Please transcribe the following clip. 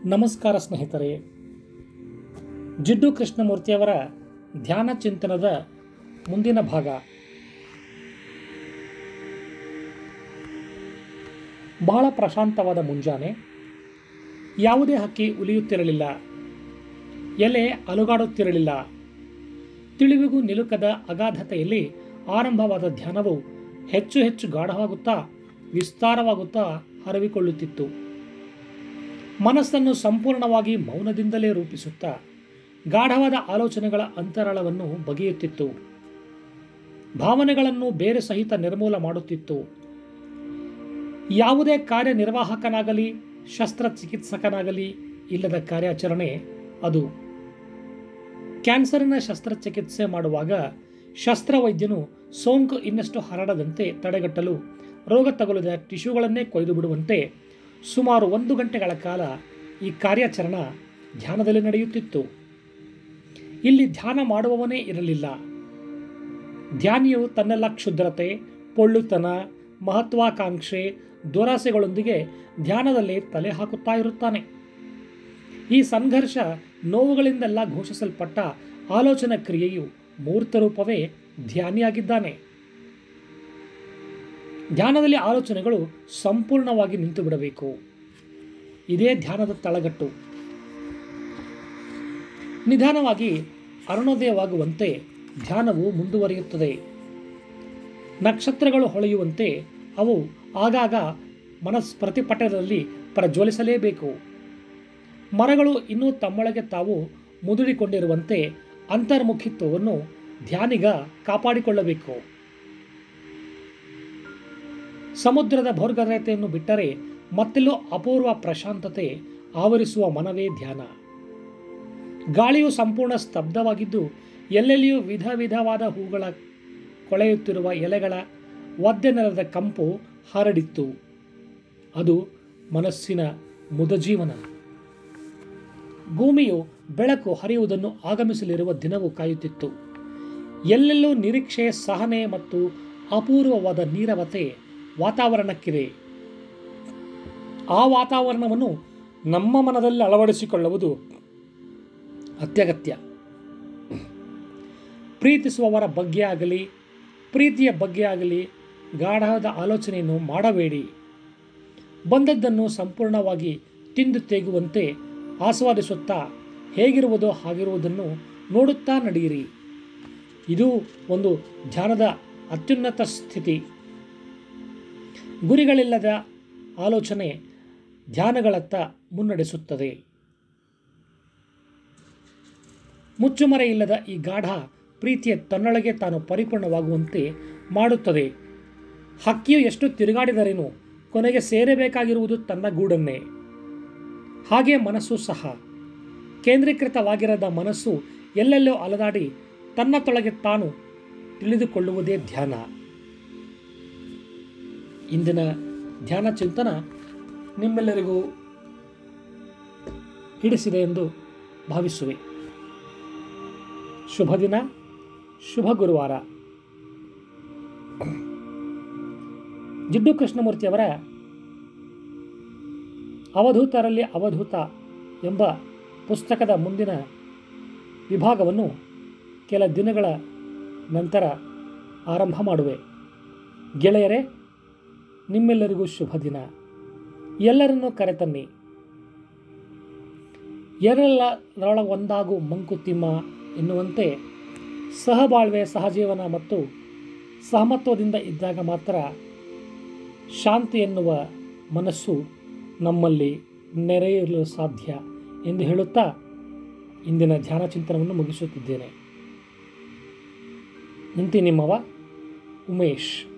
ನಮಸ್ಕಾರ ಸ್ನೇಹಿತರೆ ಜಿಡ್ಡು ಕೃಷ್ಣಮೂರ್ತಿಯವರ ಧ್ಯಾನ ಚಿಂತನದ ಮುಂದಿನ ಭಾಗ ಬಹಳ ಪ್ರಶಾಂತವಾದ ಮುಂಜಾನೆ ಯಾವುದೇ ಹಕ್ಕಿ ಉಲಿಯುತ್ತಿರಲಿಲ್ಲ ಎಲೆ ಅಲುಗಾಡುತ್ತಿರಲಿಲ್ಲ ತಿಳಿವಿಗೂ ನಿಲುಕದ ಅಗಾಧತೆಯಲ್ಲಿ ಆರಂಭವಾದ ಧ್ಯಾನವು ಹೆಚ್ಚು ಹೆಚ್ಚು ಗಾಢವಾಗುತ್ತಾ ವಿಸ್ತಾರವಾಗುತ್ತಾ ಹರವಿಕೊಳ್ಳುತ್ತಿತ್ತು ಮನಸ್ಸನ್ನು ಸಂಪೂರ್ಣವಾಗಿ ಮೌನದಿಂದಲೇ ರೂಪಿಸುತ್ತಾ ಗಾಢವಾದ ಆಲೋಚನೆಗಳ ಅಂತರಾಳವನ್ನು ಬಗೆಯುತ್ತಿತ್ತು ಭಾವನೆಗಳನ್ನು ಬೇರೆ ಸಹಿತ ನಿರ್ಮೂಲ ಮಾಡುತ್ತಿತ್ತು ಯಾವುದೇ ಕಾರ್ಯನಿರ್ವಾಹಕನಾಗಲಿ ಶಸ್ತ್ರಚಿಕಿತ್ಸಕನಾಗಲಿ ಇಲ್ಲದ ಕಾರ್ಯಾಚರಣೆ ಅದು ಕ್ಯಾನ್ಸರಿನ ಶಸ್ತ್ರಚಿಕಿತ್ಸೆ ಮಾಡುವಾಗ ಶಸ್ತ್ರವೈದ್ಯನು ಸೋಂಕು ಇನ್ನಷ್ಟು ಹರಡದಂತೆ ತಡೆಗಟ್ಟಲು ರೋಗ ತಗುಲಿದ ಟಿಶ್ಯೂಗಳನ್ನೇ ಕೊಯ್ದು ಬಿಡುವಂತೆ ಸುಮಾರು ಒಂದು ಗಂಟೆಗಳ ಕಾಲ ಈ ಕಾರ್ಯಾಚರಣ ಧ್ಯಾನದಲ್ಲಿ ನಡೆಯುತ್ತಿತ್ತು ಇಲ್ಲಿ ಧ್ಯಾನ ಮಾಡುವವನೇ ಇರಲಿಲ್ಲ ಧ್ಯಾನಿಯು ತನ್ನೆಲ್ಲ ಕ್ಷುದ್ರತೆ ಪೊಳ್ಳುತನ ಮಹತ್ವಾಕಾಂಕ್ಷೆ ದುರಾಸೆಗಳೊಂದಿಗೆ ಧ್ಯಾನದಲ್ಲಿ ತಲೆ ಹಾಕುತ್ತಾ ಇರುತ್ತಾನೆ ಈ ಸಂಘರ್ಷ ನೋವುಗಳಿಂದೆಲ್ಲ ಘೋಷಿಸಲ್ಪಟ್ಟ ಆಲೋಚನಾ ಕ್ರಿಯೆಯು ಮೂರ್ತ ರೂಪವೇ ಧ್ಯಾನಿಯಾಗಿದ್ದಾನೆ ಧ್ಯಾನದಲ್ಲಿ ಆಲೋಚನೆಗಳು ಸಂಪೂರ್ಣವಾಗಿ ನಿಂತು ಬಿಡಬೇಕು ಇದೇ ಧ್ಯಾನದ ತಳಗಟ್ಟು ನಿಧಾನವಾಗಿ ಅರುಣೋದಯವಾಗುವಂತೆ ಧ್ಯಾನವು ಮುಂದುವರಿಯುತ್ತದೆ ನಕ್ಷತ್ರಗಳು ಹೊಳೆಯುವಂತೆ ಅವು ಆಗಾಗ ಮನಸ್ ಪ್ರತಿಪಟದಲ್ಲಿ ಪ್ರಜ್ವಲಿಸಲೇಬೇಕು ಮರಗಳು ಇನ್ನೂ ತಮ್ಮೊಳಗೆ ತಾವು ಮುದುಡಿಕೊಂಡಿರುವಂತೆ ಅಂತರ್ಮುಖಿತ್ವವನ್ನು ಧ್ಯಾನಿಗ ಕಾಪಾಡಿಕೊಳ್ಳಬೇಕು ಸಮುದ್ರದ ಭೋರ್ಗರತೆಯನ್ನು ಬಿಟ್ಟರೆ ಮತ್ತೆಲ್ಲೂ ಅಪೂರ್ವ ಪ್ರಶಾಂತತೆ ಆವರಿಸುವ ಮನವೇ ಧ್ಯಾನ ಗಾಳಿಯು ಸಂಪೂರ್ಣ ಸ್ತಬ್ಧವಾಗಿದ್ದು ಎಲ್ಲೆಲ್ಲಿಯೂ ವಿಧ ವಿಧವಾದ ಹೂಗಳ ಕೊಳೆಯುತ್ತಿರುವ ಎಲೆಗಳ ಒದ್ದೆ ನೆಲದ ಕಂಪು ಹರಡಿತ್ತು ಅದು ಮನಸ್ಸಿನ ಮುದಜೀವನ ಭೂಮಿಯು ಬೆಳಕು ಹರಿಯುವುದನ್ನು ಆಗಮಿಸಲಿರುವ ದಿನವು ಕಾಯುತ್ತಿತ್ತು ಎಲ್ಲೆಲ್ಲೂ ನಿರೀಕ್ಷೆ ಸಹನೆ ಮತ್ತು ಅಪೂರ್ವವಾದ ನೀರವತೆ ವಾತಾವರಣಕ್ಕಿದೆ ಆ ವಾತಾವರಣವನ್ನು ನಮ್ಮ ಮನದಲ್ಲಿ ಅಳವಡಿಸಿಕೊಳ್ಳುವುದು ಅತ್ಯಗತ್ಯ ಪ್ರೀತಿಸುವವರ ಬಗ್ಗೆ ಆಗಲಿ ಪ್ರೀತಿಯ ಬಗ್ಗೆ ಆಗಲಿ ಗಾಢವಾದ ಆಲೋಚನೆಯನ್ನು ಮಾಡಬೇಡಿ ಬಂದದ್ದನ್ನು ಸಂಪೂರ್ಣವಾಗಿ ತಿಂದು ತೆಗುವಂತೆ ಆಸ್ವಾದಿಸುತ್ತಾ ಹೇಗಿರುವುದೋ ಹಾಗಿರುವುದನ್ನು ನೋಡುತ್ತಾ ನಡೆಯಿರಿ ಇದು ಒಂದು ಧ್ಯಾನದ ಅತ್ಯುನ್ನತ ಸ್ಥಿತಿ ಗುರಿಗಳಿಲ್ಲದ ಆಲೋಚನೆ ಧ್ಯಾನಗಳತ್ತ ಮುನ್ನಡೆಸುತ್ತದೆ ಮುಚ್ಚುಮರೆ ಇಲ್ಲದ ಈ ಗಾಢ ಪ್ರೀತಿಯ ತನ್ನೊಳಗೆ ತಾನು ಪರಿಪೂರ್ಣವಾಗುವಂತೆ ಮಾಡುತ್ತದೆ ಹಕ್ಕಿಯು ಎಷ್ಟು ತಿರುಗಾಡಿದರೇನು ಕೊನೆಗೆ ಸೇರಬೇಕಾಗಿರುವುದು ತನ್ನ ಗೂಡನ್ನೇ ಹಾಗೆ ಮನಸ್ಸು ಸಹ ಕೇಂದ್ರೀಕೃತವಾಗಿರದ ಮನಸ್ಸು ಎಲ್ಲೆಲ್ಲೋ ಅಲದಾಡಿ ತನ್ನ ತೊಳಗೆ ತಾನು ತಿಳಿದುಕೊಳ್ಳುವುದೇ ಧ್ಯಾನ ಇಂದಿನ ಧ್ಯಾನ ಚಿಂತನ ನಿಮ್ಮೆಲ್ಲರಿಗೂ ಹಿಡಿಸಿದೆ ಎಂದು ಭಾವಿಸುವೆ ಶುಭ ದಿನ ಶುಭ ಗುರುವಾರ ಜಿಡ್ಡು ಕೃಷ್ಣಮೂರ್ತಿಯವರ ಅವಧೂತರಲ್ಲಿ ಅವಧೂತ ಎಂಬ ಪುಸ್ತಕದ ಮುಂದಿನ ವಿಭಾಗವನ್ನು ಕೆಲ ದಿನಗಳ ನಂತರ ಆರಂಭ ಮಾಡುವೆ ಗೆಳೆಯರೇ ನಿಮ್ಮೆಲ್ಲರಿಗೂ ಶುಭ ದಿನ ಎಲ್ಲರನ್ನೂ ಕರೆತನ್ನಿ ಎರಡರೊಳ ಒಂದಾಗು ಮಂಕುತಿಮ್ಮ ಎನ್ನುವಂತೆ ಸಹಬಾಳ್ವೆ ಸಹಜೀವನ ಮತ್ತು ಸಹಮತ್ವದಿಂದ ಇದ್ದಾಗ ಮಾತ್ರ ಶಾಂತಿ ಎನ್ನುವ ಮನಸ್ಸು ನಮ್ಮಲ್ಲಿ ನೆರೆಯಲು ಸಾಧ್ಯ ಎಂದು ಹೇಳುತ್ತಾ ಇಂದಿನ ಧ್ಯಾನ ಚಿಂತನವನ್ನು ಮುಗಿಸುತ್ತಿದ್ದೇನೆ ಇಂತಿ ನಿಮ್ಮವ ಉಮೇಶ್